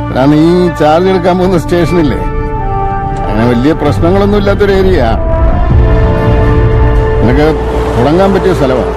കാരണം ഈ ചാർജ് എടുക്കാൻ പോകുന്ന സ്റ്റേഷനില്ലേ അങ്ങനെ വലിയ പ്രശ്നങ്ങളൊന്നും ഇല്ലാത്തൊരു ഏരിയ നിനക്ക് തുടങ്ങാൻ പറ്റിയ സ്ഥലമാണ്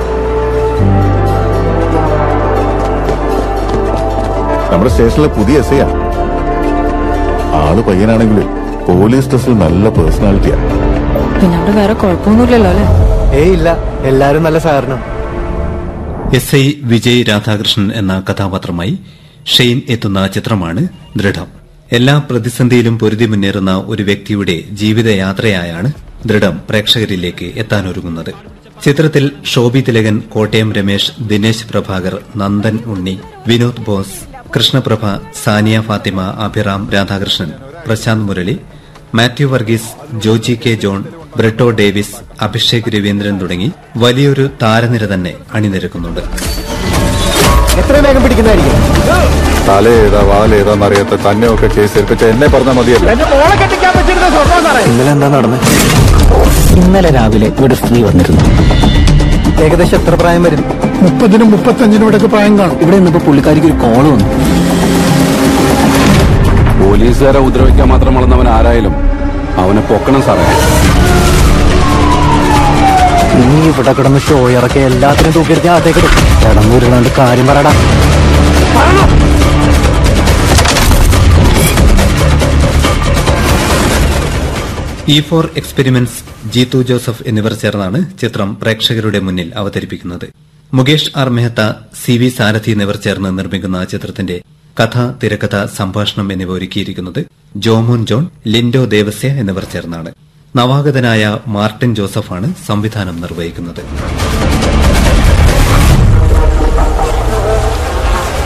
നമ്മുടെ സ്റ്റേഷനിലെ പുതിയ എസ് ഐ ആള് പയ്യനാണെങ്കിലും പോലീസ് ഡ്രസ്സിൽ നല്ല പേഴ്സണാലിറ്റിയാ പിന്നെ അവിടെ വേറെ കുഴപ്പമൊന്നുമില്ലല്ലോ അല്ലേ ഏയ് ഇല്ല എല്ലാരും നല്ല സഹകരണം എസ് ഐ വിജയ് രാധാകൃഷ്ണൻ എന്ന കഥാപാത്രമായി ഷെയ്ൻ എത്തുന്ന ചിത്രമാണ് ദൃഢം എല്ലാ പ്രതിസന്ധിയിലും പൊരുതി മുന്നേറുന്ന ഒരു വ്യക്തിയുടെ ജീവിതയാത്രയായാണ് ദൃഢം പ്രേക്ഷകരിലേക്ക് എത്താനൊരുങ്ങുന്നത് ചിത്രത്തിൽ ഷോബി തിലകൻ കോട്ടയം രമേശ് ദിനേശ് പ്രഭാകർ നന്ദൻ ഉണ്ണി വിനോദ് ബോസ് കൃഷ്ണപ്രഭ സാനിയ ഫാത്തിമ അഭിറാം രാധാകൃഷ്ണൻ പ്രശാന്ത് മുരളി മാത്യു വർഗീസ് ജോജി കെ ജോൺ ബ്രെട്ടോ ഡേവിസ് അഭിഷേക് രവീന്ദ്രൻ തുടങ്ങി വലിയൊരു താരനിര തന്നെ അണിനിരക്കുന്നുണ്ട് എത്രയും വേഗം പിടിക്കുന്നതായിരിക്കും തല ഏതാ വാലേതാന്നറിയാത്ത തന്നെ ഒക്കെ കേസ് ഏൽപ്പിച്ച എന്നെ പറഞ്ഞാൽ മതിയല്ലോ ഇന്നലെ എന്താ നടന്നത് ഇന്നലെ രാവിലെ ഇവിടെ സ്ത്രീ വന്നിരുന്നു ഏകദേശം എത്ര പ്രായം വരും മുപ്പതിനും മുപ്പത്തഞ്ചിനും ഇടയ്ക്ക് പ്രായം കാണും ഇവിടെ നിന്നപ്പോ പുള്ളിക്കാരിക്ക് ഒരു കോള് വന്നു പോലീസുകാരെ ഉപദ്രവിക്കാൻ മാത്രം വളർന്നവൻ ആരായാലും അവനെ പൊക്കണം സാറേ നീ ഇവിടെ കിടന്ന് ഷോ ഇറക്കി എല്ലാത്തിനും തൂക്കിയെടുത്ത് അതേക്ക് കിടന്നൂരുള്ളതുകൊണ്ട് കാര്യം പറയടാ E four experiments Jeethu Joseph എന്നിവർ ചേർന്നാണ് ചിത്രം പ്രേക്ഷകരുടെ മുന്നിൽ അവതരിപ്പിക്കുന്നത് Mukesh R Mehta C V Sarathi എന്നിവർ ചേർന്ന് നിർമ്മിക്കുന്ന ചിത്രത്തിന്റെ കഥ തിരക്കഥ സംഭാഷണം എന്നിവ ഒരുക്കിയിരിക്കുന്നത് ജോമോൻ ജോൺ ലിൻഡോ ദേവസ്യ എന്നിവർ ചേർന്നാണ് നവാഗതനായ മാർട്ടിൻ ജോസഫാണ് സംവിധാനം നിർവഹിക്കുന്നത്